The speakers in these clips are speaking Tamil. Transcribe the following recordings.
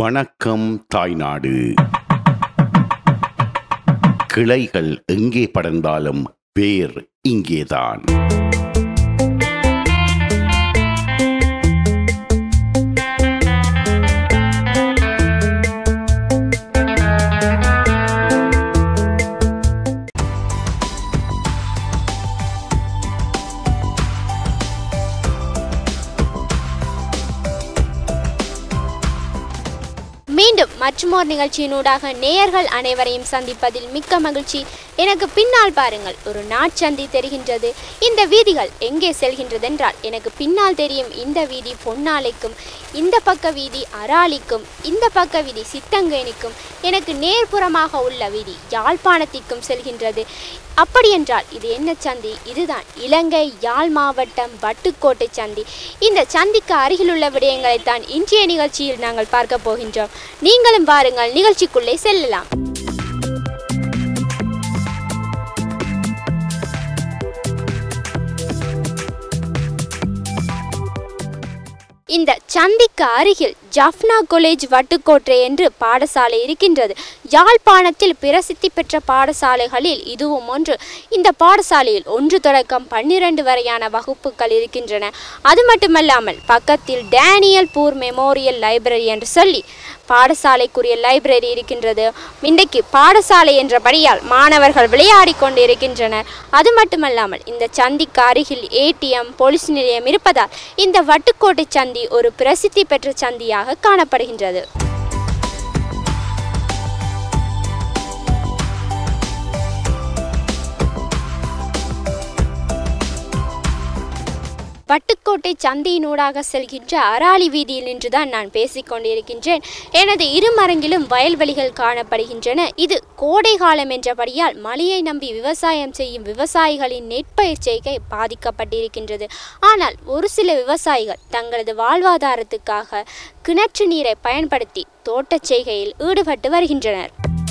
வணக்கம் தாய்நாடு கிளைகள் எங்கே படர்ந்தாலும் வேர் இங்கேதான் மீண்டும் மற்றுமோர் நிகழ்ச்சியினூடாக நேயர்கள் அனைவரையும் சந்திப்பதில் மிக்க மகிழ்ச்சி எனக்கு பின்னால் பாருங்கள் ஒரு நாட்சந்தி தெரிகின்றது இந்த வீதிகள் எங்கே செல்கின்றதென்றால் எனக்கு பின்னால் தெரியும் இந்த வீதி பொன்னாலைக்கும் இந்த பக்க வீதி அராலிக்கும் இந்த பக்க வீதி சித்தங்கேணிக்கும் எனக்கு நேர்புறமாக உள்ள வீதி யாழ்ப்பாணத்திற்கும் செல்கின்றது அப்படியென்றால் இது என்ன சந்தி இதுதான் இலங்கை யாழ் மாவட்டம் வட்டுக்கோட்டை சந்தி இந்த சந்திக்கு அருகிலுள்ள விடயங்களைத்தான் இன்றைய நிகழ்ச்சியில் நாங்கள் பார்க்க போகின்றோம் நீங்களும் வாருங்கள் நிகழ்ச்சிக்குள்ளே செல்லலாம் இந்த சந்திக்கு அருகில் ஜஃப்னா காலேஜ் வட்டுக்கோட்டை என்று பாடசாலை இருக்கின்றது யாழ்ப்பாணத்தில் பிரசித்தி பெற்ற பாடசாலைகளில் இதுவும் ஒன்று இந்த பாடசாலையில் ஒன்று தொடக்கம் பன்னிரண்டு வரையான வகுப்புகள் இருக்கின்றன அது மட்டுமல்லாமல் பக்கத்தில் டேனியல் பூர் மெமோரியல் லைப்ரரி என்று சொல்லி பாடசாலைக்குரிய லைப்ரரி இருக்கின்றது இன்றைக்கு பாடசாலை என்றபடியால் மாணவர்கள் விளையாடிக் கொண்டு இருக்கின்றனர் அது மட்டுமல்லாமல் இந்த சந்திக்கு அருகில் ஏடிஎம் போலீஸ் நிலையம் இருப்பதால் இந்த வட்டுக்கோட்டை சந்தி ஒரு பிரசித்தி பெற்ற சந்தியாக காணப்படுகின்றது வட்டுக்கோட்டை சந்தையினூடாக செல்கின்ற அராலி வீதியில் நின்றுதான் நான் பேசிக்கொண்டிருக்கின்றேன் எனது இருமரங்கிலும் வயல்வெளிகள் காணப்படுகின்றன இது கோடை காலம் என்றபடியால் மழையை நம்பி விவசாயம் செய்யும் விவசாயிகளின் நெற்பயிர் செய்கை பாதிக்கப்பட்டிருக்கின்றது ஆனால் ஒரு சில விவசாயிகள் தங்களது வாழ்வாதாரத்துக்காக கிணற்று நீரை பயன்படுத்தி தோட்டச் செய்கையில் ஈடுபட்டு வருகின்றனர்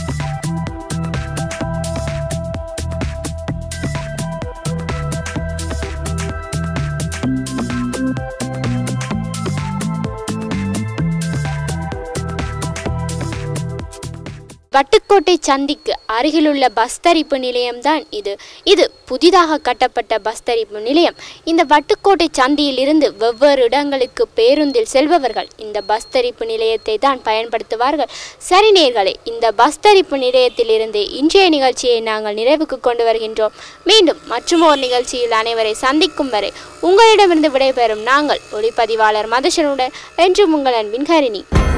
வட்டுக்கோட்டை சந்திக்கு அருகிலுள்ள பஸ் தரிப்பு நிலையம்தான் இது இது புதிதாக கட்டப்பட்ட பஸ் தரிப்பு நிலையம் இந்த வட்டுக்கோட்டை சந்தியில் இருந்து வெவ்வேறு இடங்களுக்கு பேருந்தில் செல்பவர்கள் இந்த பஸ் தரிப்பு நிலையத்தை தான் பயன்படுத்துவார்கள் சரி நேர்களே இந்த பஸ் தரிப்பு நிலையத்திலிருந்து இன்றைய நிகழ்ச்சியை நாங்கள் நிறைவுக்கு கொண்டு வருகின்றோம் மீண்டும் மற்றுமோர் நிகழ்ச்சியில் அனைவரை சந்திக்கும் வரை உங்களிடமிருந்து விடைபெறும் நாங்கள் ஒளிப்பதிவாளர் மதுஷனுடன் என்றும் உங்கள் அன்பின் ஹரிணி